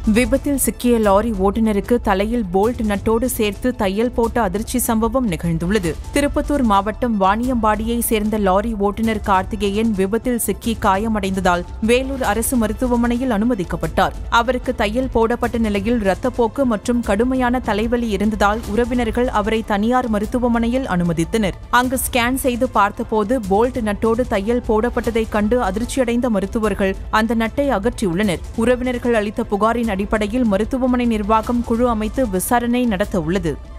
விபத்தில் சிக்கிய லாரி ஓட்டுநருக்கு தலையில் போல்ட் நட்டோடு சேர்த்து தையல் போட்ட அதிர்ச்சி சம்பவம் நிகழ்ந்துள்ளது திருப்பத்தூர் மாவட்டம் வாணியம்பாடியை சேர்ந்த லாரி ஓட்டுநர் கார்த்திகேயன் விபத்தில் சிக்கி காயமடைந்ததால் வேலூர் அரசு மருத்துவமனையில் அனுமதிக்கப்பட்டார் அவருக்கு தையல் போடப்பட்ட நிலையில் இரத்தப்போக்கு மற்றும் கடுமையான தலைவலி இருந்ததால் உறவினர்கள் அவரை தனியார் மருத்துவமனையில் அனுமதித்தனர் அங்கு ஸ்கேன் செய்து பார்த்தபோது போல்ட் நட்டோடு தையல் போடப்பட்டதைக் கண்டு அதிர்ச்சியடைந்த மருத்துவர்கள் அந்த நட்டை அகற்றியுள்ளனர் உறவினர்கள் அளித்த புகாரின் அடிப்படையில் மருத்துவமனை நிர்வாகம் குழு அமைத்து விசாரணை நடத்த உள்ளது